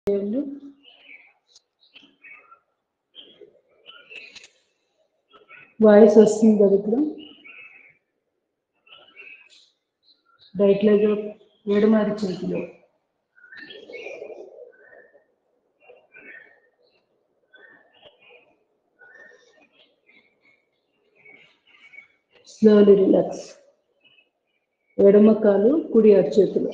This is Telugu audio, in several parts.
చేయండి వాయిస్ వస్తుంది కదా ఇప్పుడు రైట్ లెగ్ ఎడమారి చేతిలో స్లోలీ రిలాక్స్ ఎడమ కాలు కుడి అరచేతిలో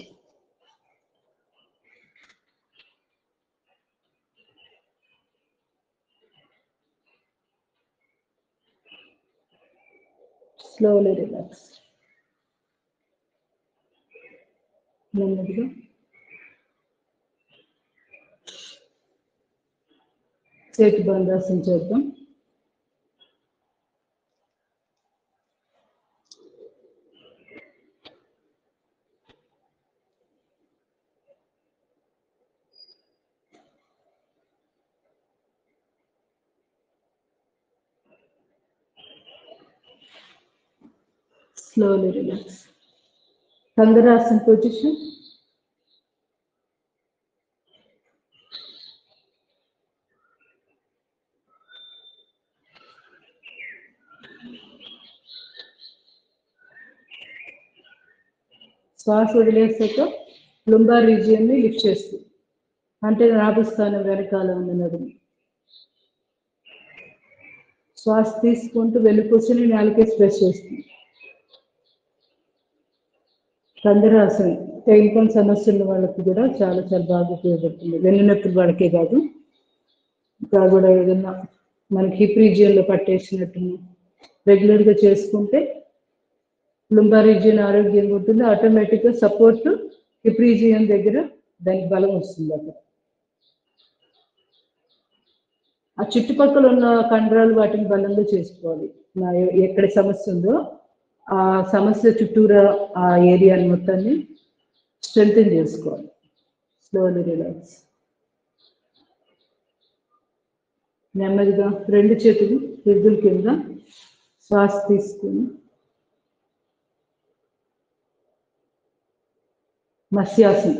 స్లోలీ రిలాక్స్ నెమ్మదిగా చేతి బంధాసం చేద్దాం slowly relax. Kandarasana position. శ్వాస వదిలేసాక లుంబార్ రీజియన్ని లిఫ్ట్ చేస్తూ అంటే నాభిస్థానం వెనకాల ఉన్న నడుము శ్వాస తీసుకుంటూ వెళ్ళి కూర్చొని నాలుగే స్ట్రెస్ చేస్తుంది కందరాసనం తేలికం సమస్యల వాళ్ళకి కూడా చాలా చాలా బాగా ఉపయోగపడుతుంది వెన్ను నొప్పులు వాళ్ళకే కాదు ఇంకా కూడా ఏదన్నా మనకి హిప్ రీజియన్లో పట్టేసినట్టు రెగ్యులర్గా చేసుకుంటే లుంబా రీజియన్ ఆరోగ్యంగా ఉంటుంది ఆటోమేటిక్గా సపోర్ట్ హిప్ రీజియన్ దగ్గర దానికి బలం వస్తుంది అక్కడ ఆ చుట్టుపక్కల ఉన్న కండరాలు వాటిని బలంగా చేసుకోవాలి నా ఎ- ఎక్కడ సమస్య ఉందో ఆ సమస్య చుట్టూరా ఆ ఏరియాని మొత్తాన్ని స్ట్రెంగ్తన్ చేసుకోవాలి స్లోలీ రిలాక్స్ నెమ్మదిగా రెండు చేతులు ఎద్దుల కింద శ్వాస తీసుకుని మత్స్యాసనం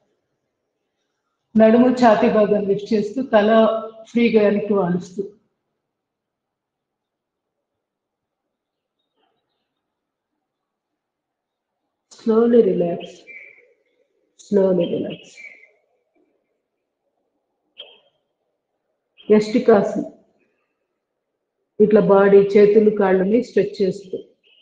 నడుము ఛాతీ భాగం లిఫ్ట్ చేస్తూ తల ఫ్రీగా వెనక్కి వాలుస్తూ slowly relax slowly relax యష్టికాసనం ఇట్లా బాడీ చేతులు కాళ్ళని స్ట్రెచ్ చేస్తూ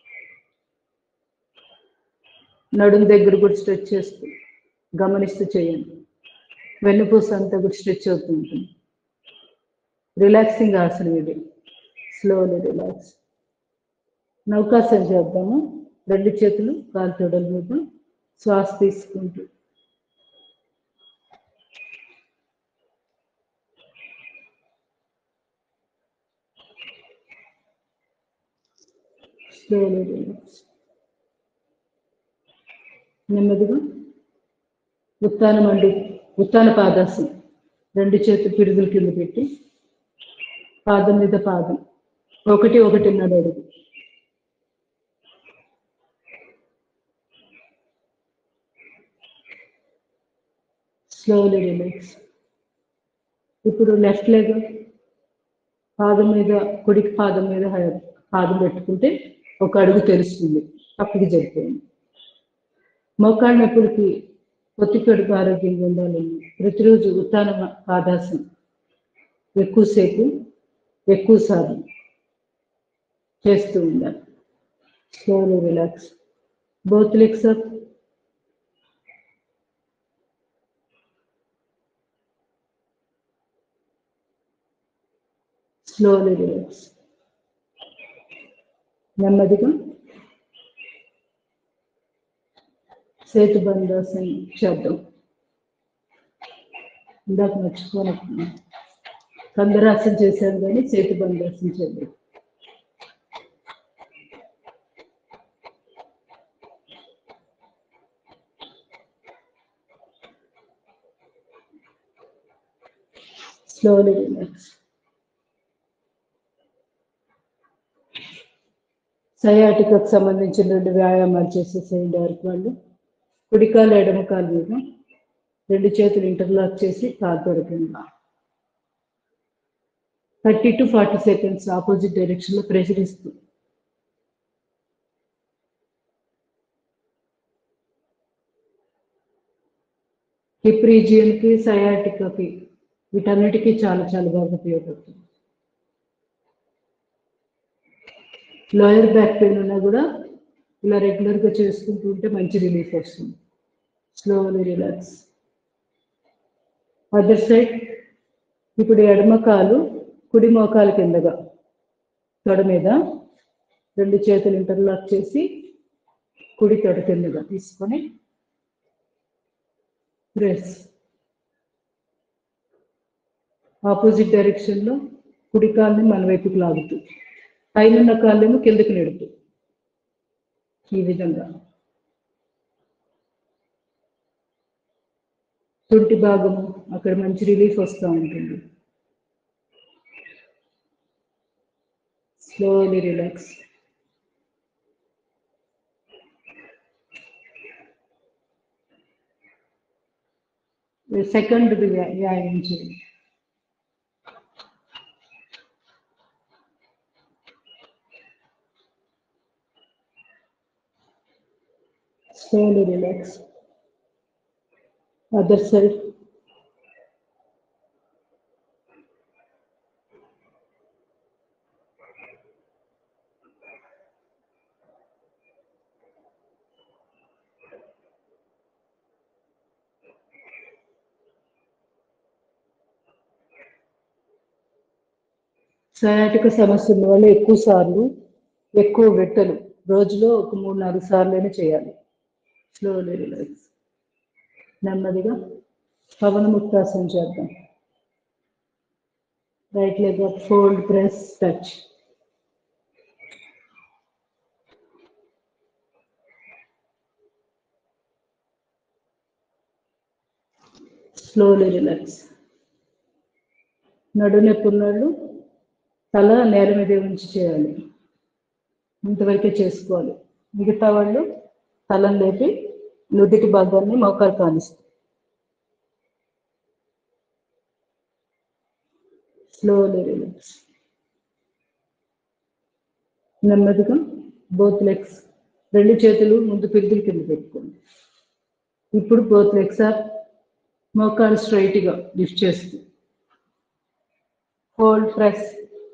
నడుము దగ్గర కూడా స్ట్రెచ్ చేస్తూ గమనిస్తూ చేయండి వెన్నుపూస అంతా కూడా స్ట్రెచ్ అవుతూ ఉంటుంది రిలాక్సింగ్ ఆసనం ఇది స్లోలీ రిలాక్స్ నౌకాసన చేద్దాము రెండు చేతులు కాలు తొడల మీద శ్వాస తీసుకుంటూ స్లోలీ రిలాక్స్ నెమ్మదిగా ఉత్తానం అండి ఉత్తాన పాదాసనం రెండు చేతులు పిడుగుల కింద పెట్టి పాదం మీద పాదం ఒకటి ఒకటిన్నర అడుగు స్లోలీ రిలాక్స్ ఇప్పుడు లెఫ్ట్ లెగ్ పాదం మీద కుడికి పాదం మీద హ- పాదం పెట్టుకుంటే ఒక అడుగు తెలుస్తుంది అప్పటికి జరిపోయింది మోకాళ్ళ నొప్పులకి పొత్తికడుపు ఆరోగ్యంగా ఉండాలని ప్రతిరోజు ఉత్తాన పాదాసనం ఎక్కువసేపు ఎక్కువ సార్లు చేస్తూ ఉండాలి slowly relax both legs up slowly relax నెమ్మదిగా సేతు బంధాసనం చేద్దాం ఇందాక మర్చిపోనట్టున్నాను కందరాసనం చేశాను కానీ సేతు బంధాసనం చేద్దాం స్లోలీ రిలాక్స్ సయాటికకు సంబంధించిన రెండు వ్యాయామాలు చేసేసేయండి వరకు వాళ్ళు కుడికాలు ఎడమ కాలు మీద రెండు చేతులు ఇంటర్లాక్ చేసి కాలు తొడకింద thirty to forty seconds opposite direction లో ప్రెషర్ ఇస్తూ హిప్ రీజియన్ కి సయాటికాకి వీటన్నిటికీ చాలా చాలా బాగా ఉపయోగపడుతుంది లోయర్ బ్యాక్ పెయిన్ ఉన్నా కూడా ఇలా రెగ్యులర్ గా చేసుకుంటూ ఉంటే మంచి రిలీఫ్ వస్తుంది స్లోలీ రిలాక్స్ అదర్ సైడ్ ఇప్పుడు ఎడమ కాలు కుడి మోకాలు కిందగా తొడ మీద రెండు చేతులు ఇంటర్లాక్ చేసి కుడి తొడ కిందగా తీసుకొని ప్రెస్ ఆపోజిట్ డైరెక్షన్ లో కుడి కాల్ని మన వైపుకి లాగుతూ పైన కాళ్ళేమో కిందకి నెడుతూ ఈ విధంగా తుంటి భాగము అక్కడ మంచి రిలీఫ్ వస్తూ ఉంటుంది స్లోలీ రిలాక్స్ సెకండ్ వ్యాయామం చేయండి slowly relax. Other side. Sciatica సమస్య ఉన్న వాళ్ళు ఎక్కువ సార్లు ఎక్కువ వెట్టలు రోజులో ఒక మూడు నాలుగు సార్లైనా చేయాలి స్లోలీ రిలాక్స్ నెమ్మదిగా పవన ముక్తాసనం చేద్దాం right leg up fold press touch slowly relax నడు నొప్పి ఉన్నోళ్ళు తల నేల మీద ఉంచి చేయాలి ఇంతవరకే చేసుకోవాలి మిగతా వాళ్ళు తలం లేపి నుదిటి భాగాన్ని మోకాలు కానిస్తారు స్లోలీ రిలాక్స్ నెమ్మదిగా బోత్ లెగ్స్ రెండు చేతులు ముందు పిరుగుల కింద పెట్టుకోండి ఇప్పుడు బోత్ లెగ్స్ ఆర్ మోకాలు స్ట్రైట్గా లిఫ్ట్ చేస్తూ హోల్డ్ ప్రెస్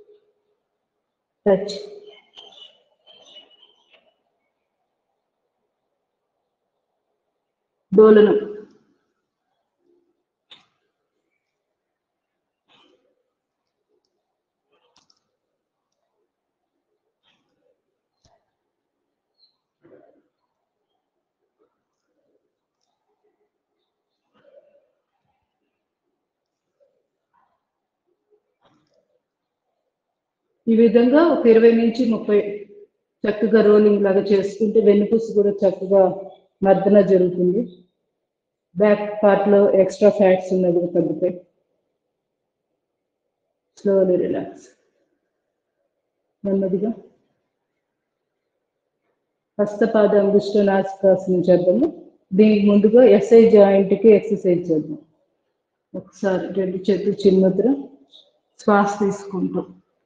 టచ్ డోలనం ఈ విధంగా ఒక ఇరవై నుంచి ముప్పై చక్కగా రోలింగ్ లాగా చేసుకుంటే వెన్నుపూస కూడా చక్కగా మర్దన జరుగుతుంది బ్యాక్ పార్ట్ లో ఎక్స్ట్రా ఫ్యాట్స్ ఉన్నది కూడా తగ్గుతాయి స్లోలీ రిలాక్స్ నెమ్మదిగా హస్తపాద అంగుష్ట నాసికాసనం చేద్దాము దీనికి ముందుగా ఎస్ఐ జాయింట్ కి ఎక్సర్సైజ్ చేద్దాం ఒకసారి రెండు చేతులు చిన్ముద్ర శ్వాస తీసుకుంటాం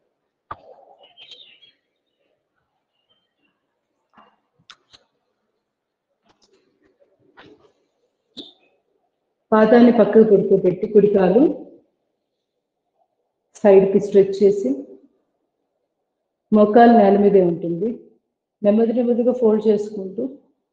పాదాన్ని పక్కకు పడుకోబెట్టి కుడికాలు సైడ్కి స్ట్రెచ్ చేసి మోకాలు నేల మీదే ఉంటుంది నెమ్మది నెమ్మదిగా ఫోల్డ్ చేసుకుంటూ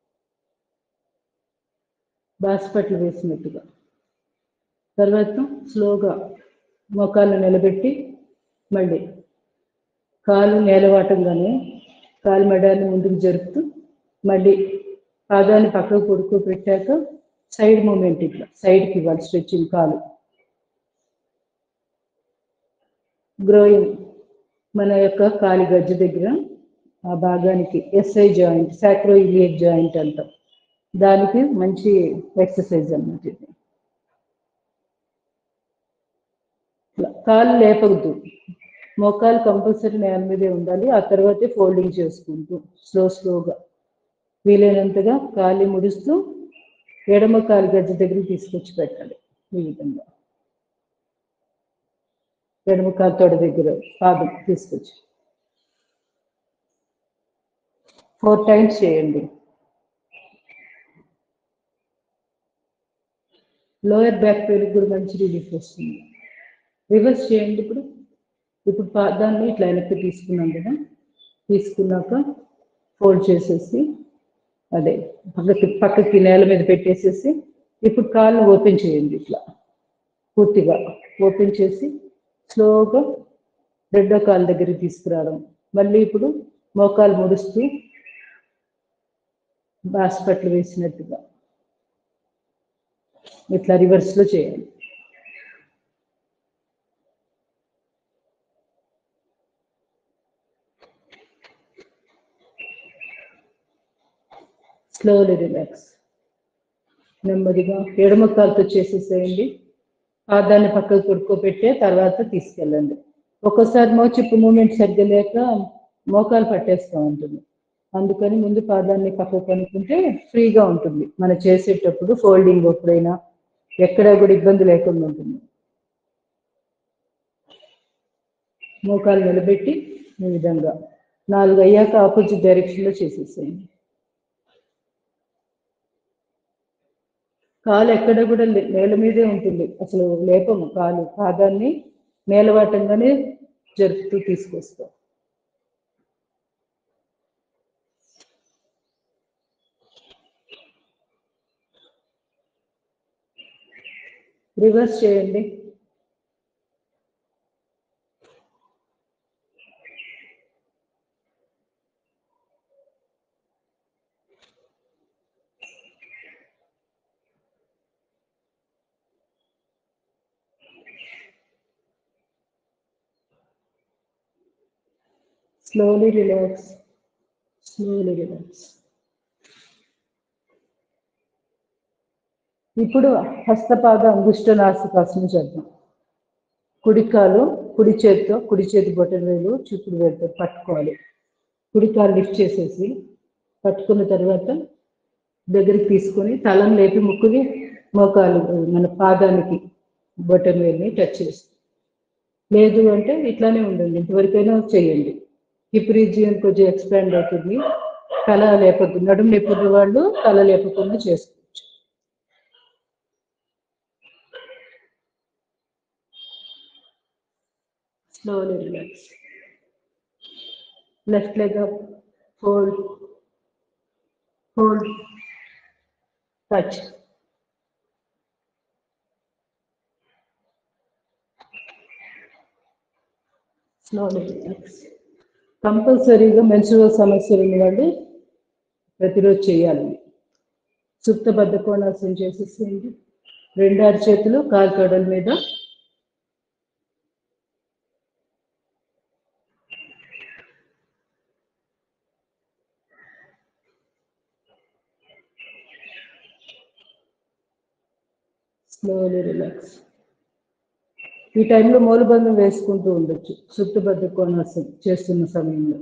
బాస్పట్లు వేసినట్టుగా తర్వాత స్లోగా మోకాళ్ళు నిలబెట్టి మళ్ళీ కాలు నేలవాటంగానే కాలు మెడాన్ని ముందుకు జరుపుతూ మళ్ళీ పాదాన్ని పక్కకు పడుకోబెట్టాక సైడ్ మూమెంట్ ఇట్లా సైడ్కి ఇవ్వాలి స్ట్రెచ్చింగ్ కాలు గ్రోయింగ్ మన యొక్క కాలి గజ్జ దగ్గర ఆ భాగానికి SI joint sacroiliac joint అంటాం దానికి మంచి ఎక్సర్సైజ్ అన్నమాట ఇది ఇట్లా కాలు లేపవద్దు మోకాలు కంపల్సరీ నేల మీదే ఉండాలి ఆ తర్వాతే ఫోల్డింగ్ చేసుకుంటూ స్లో స్లోగా వీలైనంతగా కాలి ముడుస్తూ ఎడమ కాలు గజ్జ దగ్గరికి తీసుకొచ్చి పెట్టాలి ఈ విధంగా ఎడమ కాలు తొడ దగ్గర పాదం తీసుకొచ్చి ఫోర్ టైమ్స్ చేయండి లోయర్ బ్యాక్ పెయిన్ కూడా మంచి రిలీఫ్ వస్తుంది రివర్స్ చేయండి ఇప్పుడు ఇప్పుడు పాదాన్ని ఇట్లా వెనక్కి తీసుకున్నాం కదా తీసుకున్నాక ఫోల్డ్ చేసేసి అదే పక్కకి పక్కకి నేల మీద పెట్టేసేసి ఇప్పుడు కాళ్ళు ఓపెన్ చేయండి ఇట్లా పూర్తిగా ఓపెన్ చేసి స్లోగా రెండో కాలు దగ్గరికి తీసుకురావడం మళ్ళీ ఇప్పుడు మోకాలు ముడుస్తూ బాస్పట్లు వేసినట్టుగా ఇట్లా రివర్స్ లో చేయాలి స్లోలీ రిలాక్స్ నెమ్మదిగా ఎడమ కాలుతో చేసేసేయండి పాదాన్ని పక్కకు పడుకోబెట్టే తర్వాత తీసుకెళ్ళండి ఒక్కోసారి మోచిప్పు మూమెంట్ సరిగ్గా లేక మోకాలు పట్టేస్తూ ఉంటుంది అందుకని ముందు పాదాన్ని పక్కకు కనుక్కుంటే ఫ్రీగా ఉంటుంది మనం చేసేటప్పుడు ఫోల్డింగ్ ఎప్పుడైనా ఎక్కడా కూడా ఇబ్బంది లేకుండా ఉంటుంది మోకాలు నిలబెట్టి ఈ విధంగా నాలుగు అయ్యాక ఆపోజిట్ డైరెక్షన్లో చేసేసేయండి కాలు ఎక్కడ కూడా లే- నేల మీదే ఉంటుంది అసలు లేపము కాలు పాదాన్ని నేలవాటంగానే జరుపుతూ తీసుకొస్తాం రివర్స్ చేయండి స్లోలీ రిలాక్స్ స్లోలీ రిలాక్స్ ఇప్పుడు హస్తపాద అంగుష్ట నాసికాసనం చేద్దాం కుడి కాలు కుడి చేతితో కుడి చేతి బొటన వేలు చూపుడు వేలుతో పట్టుకోవాలి కుడి కాలు లిఫ్ట్ చేసేసి పట్టుకున్న తర్వాత దగ్గరికి తీసుకొని తలం లేపి ముక్కుని మోకాలు మన పాదానికి బొటన వేలుని టచ్ చేస్తాం లేదు అంటే ఇట్లానే ఉండండి ఇంతవరకైనా చేయండి హిప్ రీజియన్ కొంచెం ఎక్స్పాండ్ అవుతుంది తల లేపద్దు నడుము లేపున్న వాళ్ళు తల లేపకుండా చేసుకోవచ్చు slowly relax left leg up fold fold touch slowly relax కంపల్సరీగా మెన్సురల్ సమస్యలు ఉన్న వాళ్ళు ప్రతిరోజు చేయాలి సుప్త బద్ధ కోణాసనం చేసేసేయండి రెండు అరచేతులు కాలు తొడల మీద స్లోలీ రిలాక్స్ ఈ టైంలో మూలబంధం వేసుకుంటూ ఉండొచ్చు సుట్టుబద్ద కోణాసనం చేస్తున్న సమయంలో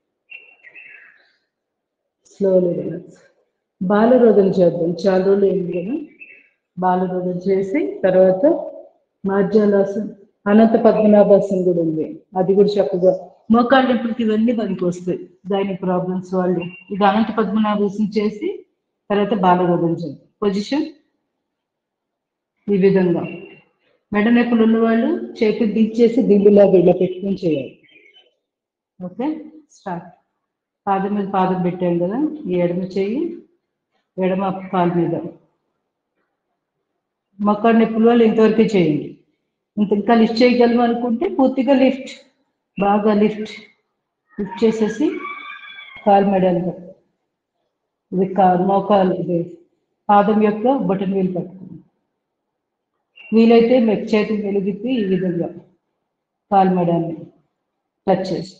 స్లోలీ రిలాక్స్ బాలరోధన చేద్దాం చాలా రోజులు అయింది కదా బాలరోధన చేసి తర్వాత మార్జాలాసనం అనంత పద్మనాభాసనం కూడా ఉంది అది కూడా చక్కగా మోకాళ్ళ నొప్పులకి ఇవన్నీ పనికి వస్తాయి దాని ప్రాబ్లమ్స్ వాళ్ళు ఇది అనంత పద్మనాభాసనం చేసి తర్వాత బాలరోధన చేద్దాం పొజిషన్ ఈ విధంగా మెడ నొప్పులు ఉన్నవాళ్ళు చేతులు దించేసి దిల్లులా వీళ్ళ పెట్టుకొని చేయాలి ఓకే స్టార్ట్ పాదం మీద పాదం పెట్టాం కదా ఈ ఎడమ చెయ్యి ఎడమ కాలు మీద మొక్క నొప్పుల వాళ్ళు ఇంతవరకే చేయండి ఇంత ఇంకా లిఫ్ట్ చేయగలము అనుకుంటే పూర్తిగా లిఫ్ట్ బాగా లిఫ్ట్ లిఫ్ట్ చేసేసి కాలు మెడ అంతా ఇది కా మోకాలు ఇది పాదం యొక్క బటన్ వేలు పట్టుకోండి వీలైతే మెక్ చేతి వెలుగుతి ఈ విధంగా కాలు మెడాన్ని టచ్ చేసి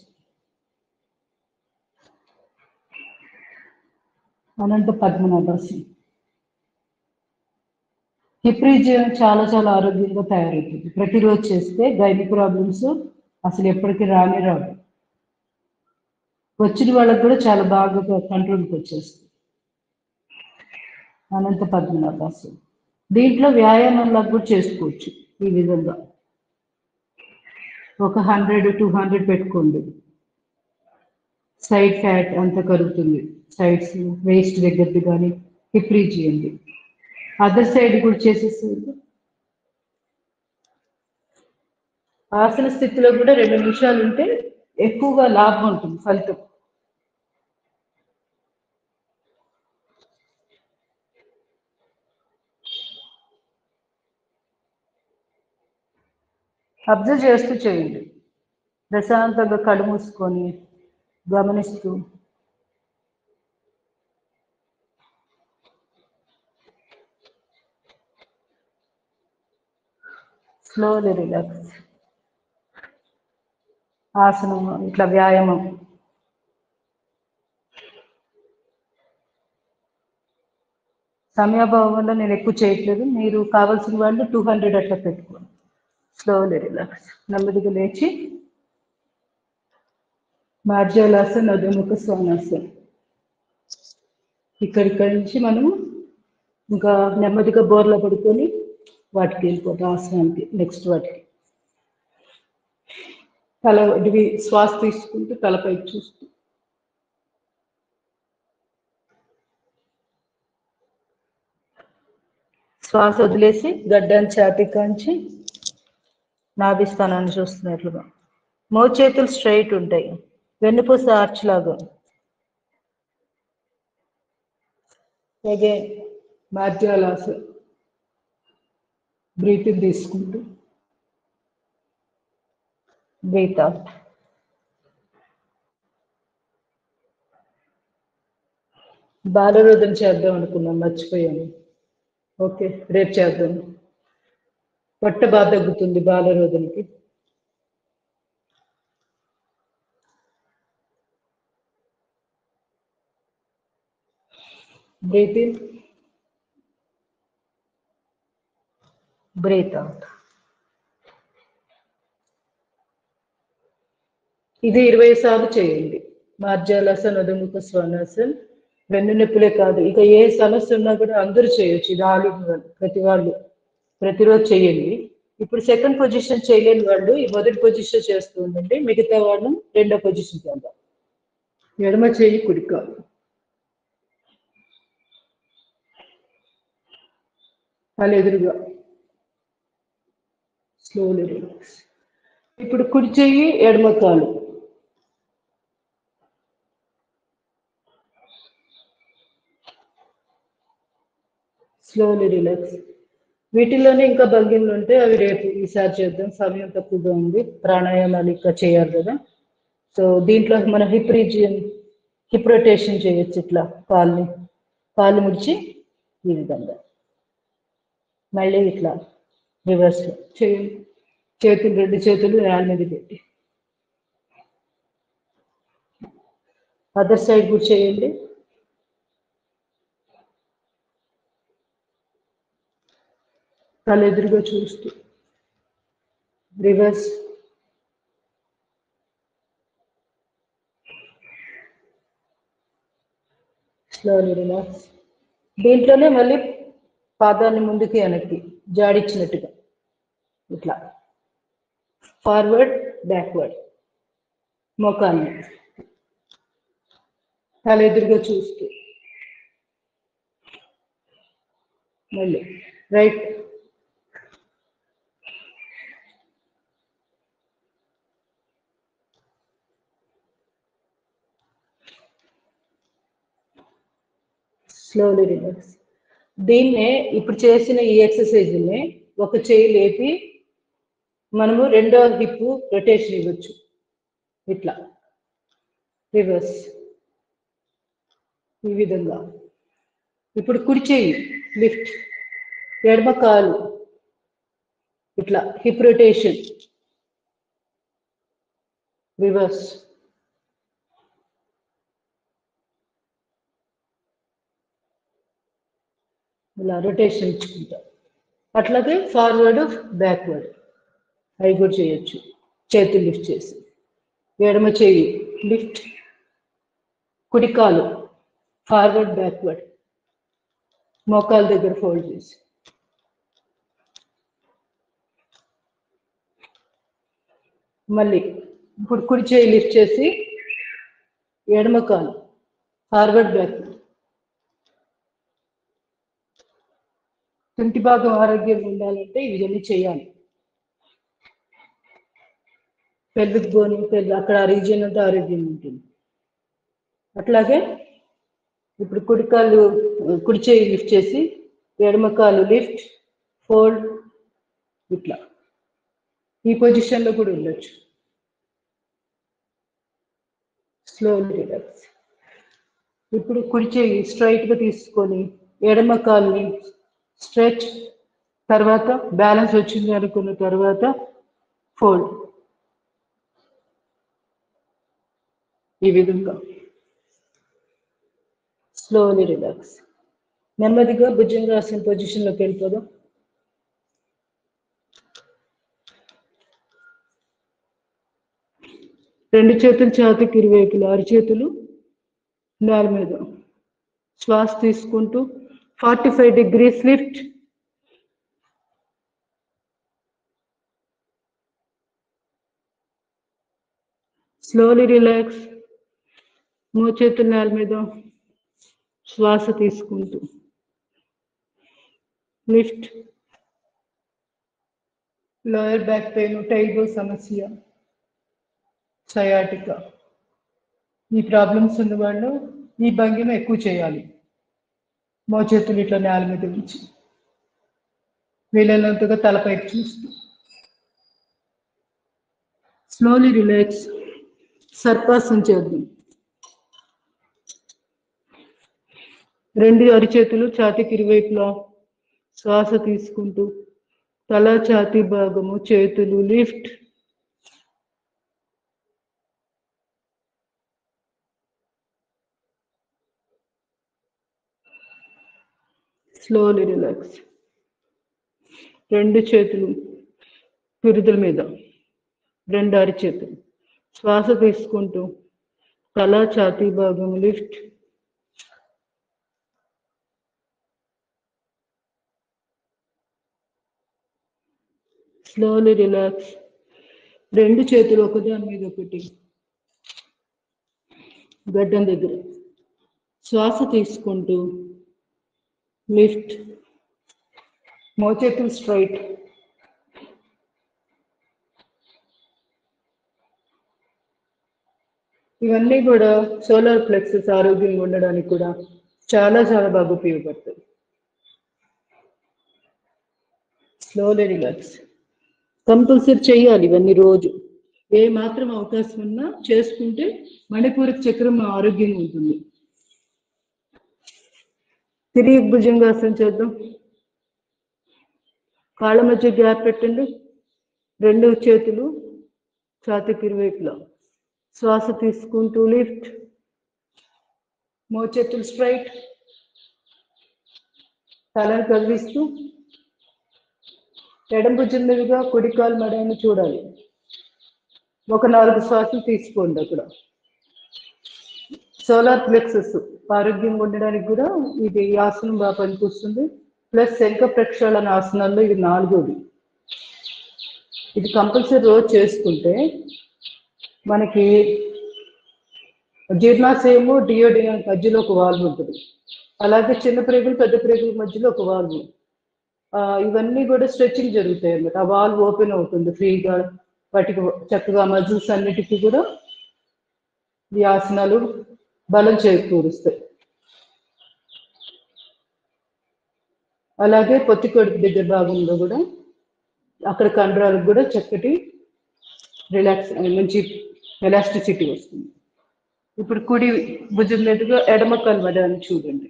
అనంత పద్మనాభాసనం హిప్ రీజియన్ చాలా చాలా ఆరోగ్యంగా తయారవుతుంది ప్రతిరోజు చేస్తే గైని ప్రాబ్లమ్స్ అసలు ఎప్పటికీ రానే రావు వచ్చిన వాళ్ళకి కూడా చాలా బాగా కంట్రోల్కి వచ్చేస్తుంది అనంత పద్మనాభాసనం దీంట్లో వ్యాయామంలా కూడా చేసుకోవచ్చు ఈ విధంగా ఒక హండ్రెడ్ టూ హండ్రెడ్ పెట్టుకోండి సైడ్ ఫ్యాట్ అంతా కరుగుతుంది సైడ్స్ వేస్ట్ దగ్గరది కానీ హిప్ చేయండి అదర్ సైడ్ కూడా చేసేసేది ఆసన స్థితిలో కూడా రెండు నిమిషాలు ఉంటే ఎక్కువగా లాభం ఉంటుంది ఫలితం అబ్జర్వ్ చేస్తూ చేయండి ప్రశాంతంగా కళ్ళు మూసుకొని గమనిస్తూ స్లోలీ రిలాక్స్ ఆసనం ఇట్లా వ్యాయామం సమయాభావం వల్ల నేను ఎక్కువ చేయట్లేదు మీరు కావాల్సిన వాళ్ళు టూ హండ్రెడ్ అట్లా పెట్టుకోండి స్లోలీ రిలాక్స్ నెమ్మదిగా లేచి మార్జాలాసన్ అధుముఖ స్వానాసన్ ఇక్కడిక్కడి నుంచి మనము ఇంకా నెమ్మదిగా బోర్లో పడుకొని వాటికి వెళ్ళిపోతాం ఆసనానికి నెక్స్ట్ వాటికి తల ఇవి శ్వాస తీసుకుంటూ తలపై చూస్తూ శ్వాస వదిలేసి గడ్డాన్ని ఛాతి కాంచి నాభిస్థానాన్ని చూస్తున్నట్లుగా మో చేతులు స్ట్రైట్ ఉంటాయి వెన్నుపూస ఆర్చ్ లాగా అగైన్ మార్జాలాస బ్రీతింగ్ తీసుకుంటూ బ్రీత్ అవుట్ బాలరోధన చేద్దాం అనుకున్నాం మర్చిపోయాను ఓకే రేపు చేద్దాం పొట్ట బాగా తగ్గుతుంది బాలరోధనకి బ్రీత్ ఇన్ బ్రీత్ అవుట్ ఇది ఇరవై సార్లు చేయండి మార్జాలాసన్ అధముఖ స్వనాసన్ వెన్ను నొప్పులే కాదు ఇక ఏ సమస్య ఉన్నా కూడా అందరూ చేయొచ్చు ఇది ఆలు ప్రతి వాళ్ళు ప్రతిరోజు చేయండి ఇప్పుడు సెకండ్ పొజిషన్ చేయలేని వాళ్ళు ఈ మొదటి పొజిషన్ చేస్తూ ఉండండి మిగతా వాళ్ళు రెండో పొజిషన్ చేద్దాం ఎడమ చేయి కుడిక తల ఎదురుగా స్లోలీ రిలాక్స్ ఇప్పుడు కుడి చెయ్యి ఎడమ కాలు స్లోలీ రిలాక్స్ వీటిల్లోనే ఇంకా భంగిమలు ఉంటే అవి రేపు ఈసారి చేద్దాం సమయం తక్కువగా ఉంది ప్రాణాయామాలు ఇంకా చేయాలి కదా సో దీంట్లో మన హిప్ రీజియన్ హిప్ రొటేషన్ చేయొచ్చు ఇట్లా కాల్ని కాళ్ళు ముడిచి ఈ విధంగా మళ్ళీ ఇట్లా రివర్స్ చేయండి చేతులు రెండు చేతులు నేల మీద పెట్టి అదర్ సైడ్ కూడా చేయండి తల ఎదురుగా చూస్తూ రివర్స్ స్లోలీ రిలాక్స్ దీంట్లోనే మళ్ళీ పాదాన్ని ముందుకి వెనక్కి జాడిచ్చినట్టుగా ఇట్లా ఫార్వర్డ్ బ్యాక్వర్డ్ మోకాన్ని తల ఎదురుగా చూస్తూ మళ్ళీ రైట్ స్లోలీ రిలాక్స్ దీన్నే ఇప్పుడు చేసిన ఈ ఎక్సర్సైజ్ని ఒక చేయి లేపి మనము రెండో హిప్ రొటేషన్ ఇవ్వచ్చు ఇట్లా రివర్స్ ఈ విధంగా ఇప్పుడు కుడి చేయి లిఫ్ట్ ఎడమ కాలు ఇట్లా హిప్ రొటేషన్ రివర్స్ ఇలా రొటేషన్ ఇచ్చుకుంటాం అట్లాగే ఫార్వర్డ్ బ్యాక్వర్డ్ అవి కూడా చేయొచ్చు చేతులు లిఫ్ట్ చేసి ఎడమ చేయి లిఫ్ట్ కుడి కాలు ఫార్వర్డ్ బ్యాక్వర్డ్ మోకాల దగ్గర ఫోల్డ్ చేసి మళ్ళీ ఇప్పుడు కుడి చేయి లిఫ్ట్ చేసి ఎడమ కాలు ఫార్వర్డ్ బ్యాక్ తుంటి భాగం ఆరోగ్యంగా ఉండాలంటే ఇవన్నీ చేయాలి పెల్విక్ బోన్ పెద్ద అక్కడ ఆ రీజియన్ అంతా ఆరోగ్యంగా ఉంటుంది అట్లాగే ఇప్పుడు కుడి కాలు కుడి చేయి లిఫ్ట్ చేసి ఎడమ కాలు లిఫ్ట్ ఫోల్డ్ ఇట్లా ఈ పొజిషన్లో కూడా ఉండొచ్చు స్లోలీ రిలాక్స్ ఇప్పుడు కుడి చేయి స్ట్రైట్గా తీసుకొని ఎడమ కాలుని స్ట్రెచ్ తర్వాత బ్యాలెన్స్ వచ్చింది అనుకున్న తర్వాత ఫోల్డ్ ఈ విధంగా స్లోలీ రిలాక్స్ నెమ్మదిగా భుజంగాసన పొజిషన్లోకి వెళ్ళిపోదాం రెండు చేతులు ఛాతీకి ఇరువైపులు అరిచేతులు నేల మీద శ్వాస తీసుకుంటూ forty five degrees lift slowly relax మోచేతుల నేల మీద శ్వాస తీసుకుంటూ లిఫ్ట్ లోయర్ బ్యాక్ పెయిన్ టైబో సమస్య సయాటిక ఈ ప్రాబ్లమ్స్ ఉన్న వాళ్ళు ఈ భంగిమ ఎక్కువ చేయాలి మోచేతులు ఇట్లా నేల మీద ఉంచి వీలైనంతగా తలపైకి చూస్తూ స్లోలీ రిలాక్స్ సర్పాసం చేద్దాం రెండు అరిచేతులు ఛాతీకి ఇరువైపులా శ్వాస తీసుకుంటూ తల ఛాతీ భాగము చేతులు లిఫ్ట్ స్లోలీ రిలాక్స్ రెండు చేతులు పిరుదుల మీద రెండు అరిచేతులు శ్వాస తీసుకుంటూ తల ఛాతీ భాగం లిఫ్ట్ స్లోలీ రిలాక్స్ రెండు చేతులు ఒకదాని మీద ఒకటి గడ్డం దగ్గర శ్వాస తీసుకుంటూ లిఫ్ట్ మోచేతులు స్ట్రైట్ ఇవన్నీ కూడా సోలార్ ప్లెక్సెస్ ఆరోగ్యంగా ఉండడానికి కూడా చాలా చాలా బాగా ఉపయోగపడతాయి స్లోలీ రిలాక్స్ కంపల్సరీ చేయాలి ఇవన్నీ రోజు ఏ మాత్రం అవకాశం ఉన్నా చేసుకుంటే మణిపూరక చక్రం ఆరోగ్యంగా ఉంటుంది తిరిగి భుజంగాసనం చేద్దాం కాళ్ళ మధ్య గ్యాప్ పెట్టండి రెండు చేతులు ఛాతీకి ఇరువైపులా శ్వాస తీసుకుంటూ లిఫ్ట్ మోచేతులు స్ట్రైట్ తలను కదిలిస్తూ ఎడం భుజం మీదుగా కుడి కాలు మడని చూడాలి ఒక నాలుగు శ్వాసలు తీసుకోండి అక్కడ సోలార్ ప్లెక్సెస్ ఆరోగ్యంగా ఉండడానికి కూడా ఇది ఈ ఆసనం బాగా పనికొస్తుంది ప్లస్ శంఖ ప్రక్షాళన ఆసనాల్లో ఇది నాలుగోది ఇది కంపల్సరీ రోజు చేసుకుంటే మనకి జీర్ణాశయము డియోడియం మధ్యలో ఒక వాల్వ్ ఉంటుంది అలాగే చిన్న ప్రేగులు పెద్ద ప్రేగుల మధ్యలో ఒక వాల్వ్ ఆ, ఇవన్నీ కూడా స్ట్రెచ్చింగ్ జరుగుతాయి అన్నమాట ఆ వాల్వ్ ఓపెన్ అవుతుంది ఫ్రీగా వాటికి చక్కగా మజిల్స్ అన్నిటికీ కూడా ఈ ఆసనాలు బలం చేకూరుస్తాయి అలాగే పొత్తికొడుకు దగ్గర భాగంలో కూడా అక్కడ కండరాలకు కూడా చక్కటి రిలాక్స్ మంచి ఎలాస్టిసిటీ వస్తుంది ఇప్పుడు కుడి భుజం మీదుగా ఎడమ కల్వడాన్ని చూడండి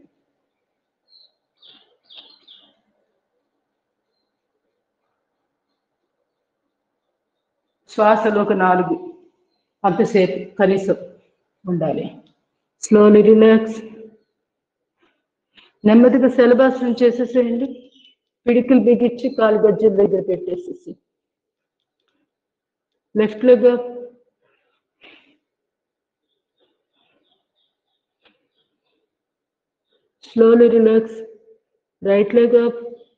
శ్వాసలో ఒక నాలుగు అంతసేపు కనీసం ఉండాలి స్లోలీ రిలాక్స్ నెమ్మదిగా శలభాసనం చేసేసేయండి పిడికిలు బిగించి కాలు గజ్జల దగ్గర పెట్టేసేసి left leg slowly relax right leg up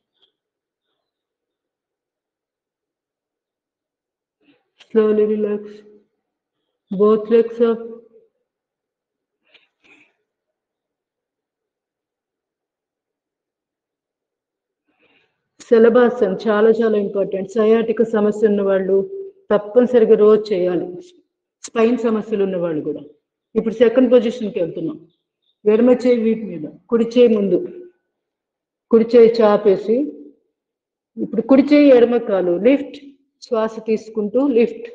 slowly relax both legs up సిలబాసన్ చాలా చాలా ఇంపార్టెంట్ సయాటిక సమస్య ఉన్న వాళ్ళు తప్పనిసరిగా రోజు చేయాలి స్పైన్ సమస్యలు ఉన్న వాళ్ళు కూడా ఇప్పుడు సెకండ్ పొజిషన్కి వెళ్తున్నాం ఎడమ చేయి వీపు మీద కుడి చేయి ముందు కుడి చేయి చాపేసి ఇప్పుడు కుడి చేయి ఎడమ కాలు లిఫ్ట్ శ్వాస తీసుకుంటూ లిఫ్ట్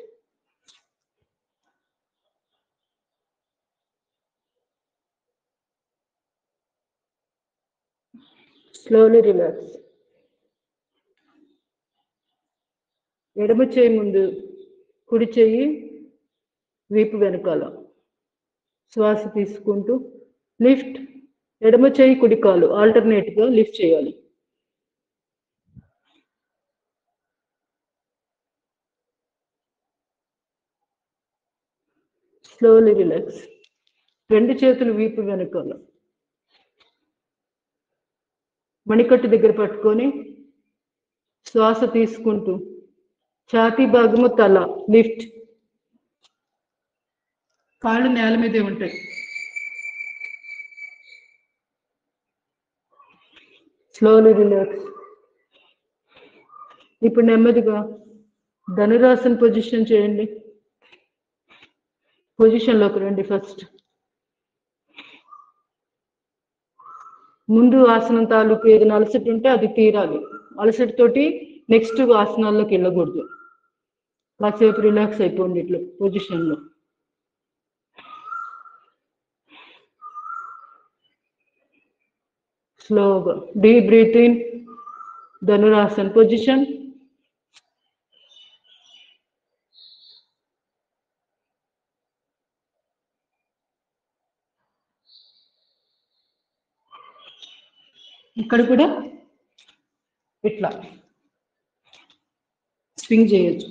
స్లోలీ రిలాక్స్ ఎడమ చేయి ముందు కుడి చెయ్యి వీపు వెనకాల శ్వాస తీసుకుంటూ లిఫ్ట్ ఎడమ చేయి కుడి కాలు ఆల్టర్నేట్గా లిఫ్ట్ చేయాలి స్లోలీ రిలాక్స్ రెండు చేతులు వీపు వెనకాల మణికట్టు దగ్గర పట్టుకొని శ్వాస తీసుకుంటూ ఛాతీ భాగము తల లిఫ్ట్ కాళ్ళు నేల మీదే ఉంటాయి స్లోలీ రిలాక్స్ ఇప్పుడు నెమ్మదిగా ధనురాసన్ పొజిషన్ చేయండి పొజిషన్లోకి రండి ఫస్ట్ ముందు ఆసనం తాలూకు ఏదైనా అలసట ఉంటే అది తీరాలి అలసట తోటి నెక్స్ట్ ఆసనాల్లోకి వెళ్ళకూడదు కాసేపు రిలాక్స్ అయిపోండి ఇట్లా పొజిషన్లో స్లోగా deep breath in Dhanurasan position ఇక్కడ కూడా ఇట్లా స్వింగ్ చేయొచ్చు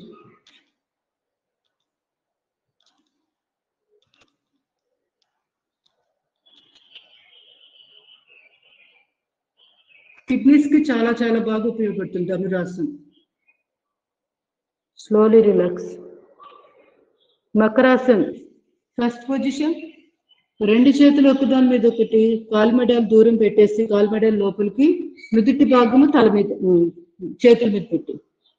కిడ్నీస్ కి చాలా చాలా బాగా ఉపయోగపడుతుంది Dhanurasan slowly relax Makarasan first position రెండు చేతులు ఒకదాని మీద ఒకటి కాలు మెడలు దూరం పెట్టేసి కాలు మెడలు లోపలికి నుదుటి భాగము తల మీద ఉమ్, చేతుల మీద పెట్టి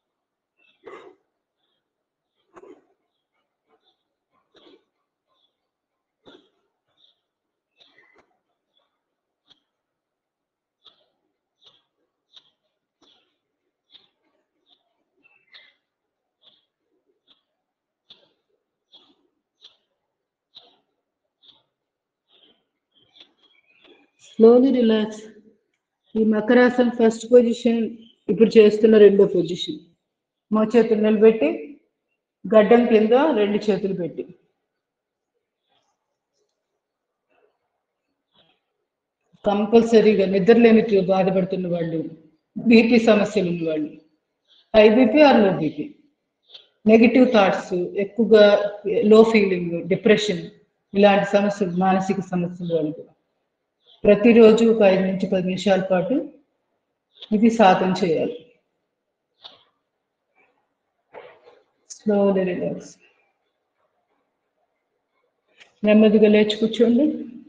స్లోలీ రిలాక్స్ ఈ మకరాసన్ ఫస్ట్ పొజిషన్ ఇప్పుడు చేస్తున్న రెండో పొజిషన్ మో చేతులు నిలబెట్టి గడ్డం కింద రెండు చేతులు పెట్టి కంపల్సరీగా నిద్రలేమితో బాధపడుతున్న వాళ్ళు బీపీ సమస్యలు ఉన్న వాళ్ళు high BP or low BP negative thoughts ఎక్కువగా లో ఫీలింగ్ డిప్రెషన్ ఇలాంటి సమస్యలు మానసిక సమస్యలు వాళ్ళు కూడా ప్రతిరోజు ఒక ఐదు నుంచి పది నిమిషాల పాటు ఇది సాధన చేయాలి స్లోలీ రిలాక్స్ నెమ్మదిగా లేచి కూర్చోండి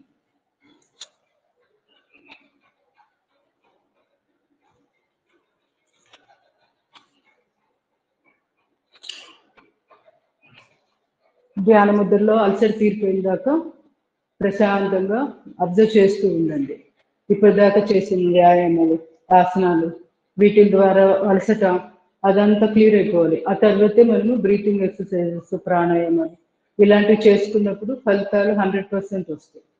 ధ్యాన ముద్రలో అలసట తీరిపోయిన దాకా ప్రశాంతంగా అబ్జర్వ్ చేస్తూ ఉండండి ఇప్పటిదాకా చేసిన వ్యాయామాలు ఆసనాలు వీటి ద్వారా అలసట అదంతా క్లియర్ అయిపోవాలి ఆ తర్వాతే మనము బ్రీతింగ్ ఎక్సర్సైజెస్ ప్రాణాయామాలు ఇలాంటివి చేసుకున్నప్పుడు ఫలితాలు హండ్రెడ్ పర్సెంట్ వస్తాయి